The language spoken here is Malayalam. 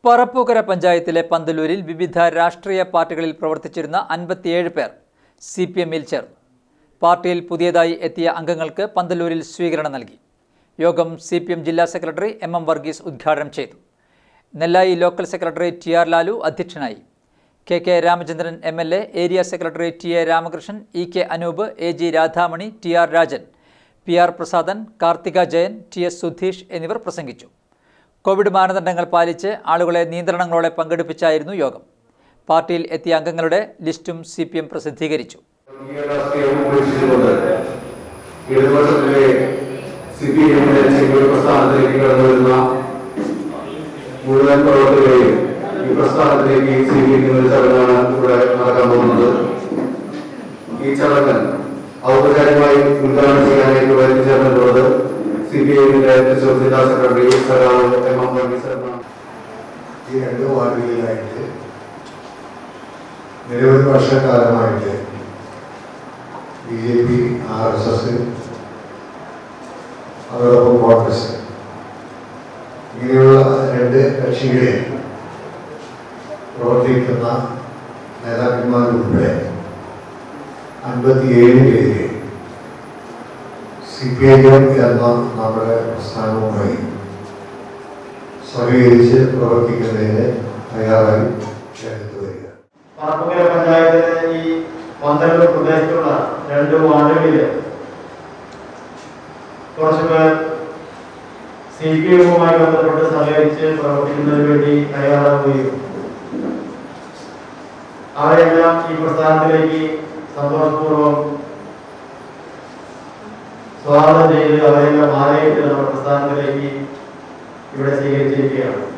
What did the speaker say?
പറപ്പൂക്കര പഞ്ചായത്തിലെ പന്തലൂരിൽ വിവിധ രാഷ്ട്രീയ പാർട്ടികളിൽ പ്രവർത്തിച്ചിരുന്ന അൻപത്തിയേഴ് പേർ സി പി എമ്മിൽ ചേർന്നു പാർട്ടിയിൽ പുതിയതായി എത്തിയ അംഗങ്ങൾക്ക് പന്തലൂരിൽ സ്വീകരണം നൽകി യോഗം സി പി എം ജില്ലാ സെക്രട്ടറി എം എം വർഗീസ് ഉദ്ഘാടനം ചെയ്തു Nellayi local secretary T R Lalu അധ്യക്ഷനായി K K Ramachandran M L A area secretary T A Ramakrishnan E K Anoop A G Radhamani T R Rajan P R Prasadan Karthika Jayan T S Sudheesh എന്നിവർ പ്രസംഗിച്ചു കോവിഡ് മാനദണ്ഡങ്ങൾ പാലിച്ച് ആളുകളെ നിയന്ത്രണങ്ങളോടെ പങ്കെടുപ്പിച്ചായിരുന്നു യോഗം പാർട്ടിയിൽ എത്തിയ അംഗങ്ങളുടെ ലിസ്റ്റും സി പി എം പ്രസിദ്ധീകരിച്ചു വർഗീയ രാഷ്ട്രീയം ഉപേക്ഷിച്ചുകൊണ്ട് ഇടതുപക്ഷത്തിലെ സി പി എമ്മിന്റെ ചെറിയ പ്രസ്ഥാനത്തിലേക്ക് കടന്നു വരുന്ന മുഴുവൻ പ്രവർത്തകരെയും ഈ പ്രസ്ഥാനത്തിലേക്ക് സ്വീകരിക്കുന്ന ഒരു ചടങ്ങാണ് ഇവിടെ നടക്കാൻ പോകുന്നത് ഈ ചടങ്ങ് ഔപചാരികമായി ഉദ്ഘാടനം ചെയ്യാനായിട്ട് ഇവിടെ എത്തിച്ചേർന്നിട്ടുള്ളത് സി പി എമ്മിന്റെ തൃശൂർ ജില്ലാ സെക്രട്ടറി സഖാവ് എം എം വർഗീസ് എന്നാണ് ഈ രണ്ട് വാർഡുകളിലായിട്ട് നിരവധി വർഷക്കാലമായിട്ട് B J P R S S അതോടൊപ്പം കോൺഗ്രസ് ഇങ്ങനെയുള്ള രണ്ട് കക്ഷികളിൽ പ്രവർത്തിക്കുന്ന നേതാക്കന്മാരുൾപ്പെടെ അൻപത്തിയേഴ് പേര് സി പി ഐ എം എന്ന നമ്മുടെ പ്രസ്ഥാനവുമായി സഹകരിച്ച് പ്രവർത്തിക്കുന്നതിന് തയ്യാറായി രംഗത്ത് വരിക പറപ്പുകര പഞ്ചായത്തിലെ ഈ പന്തല്ലൂർ പ്രദേശത്തുള്ള രണ്ട് വാർഡുകളില് കുറച്ച് പേർ സി പി എമ്മുമായി ബന്ധപ്പെട്ട് സഹകരിച്ച് പ്രവർത്തിക്കുന്നതിന് വേണ്ടി തയ്യാറാവുകയും അവരെല്ലാം ഈ പ്രസ്ഥാനത്തിലേക്ക് സന്തോഷപൂർവ്വം സ്വാഗതം ചെയ്ത് അവരെല്ലാം മാറിയിട്ട് നമ്മുടെ പ്രസ്ഥാനത്തിലേക്ക് ഇവിടെ സ്വീകരിച്ചിരിക്കുകയാണ്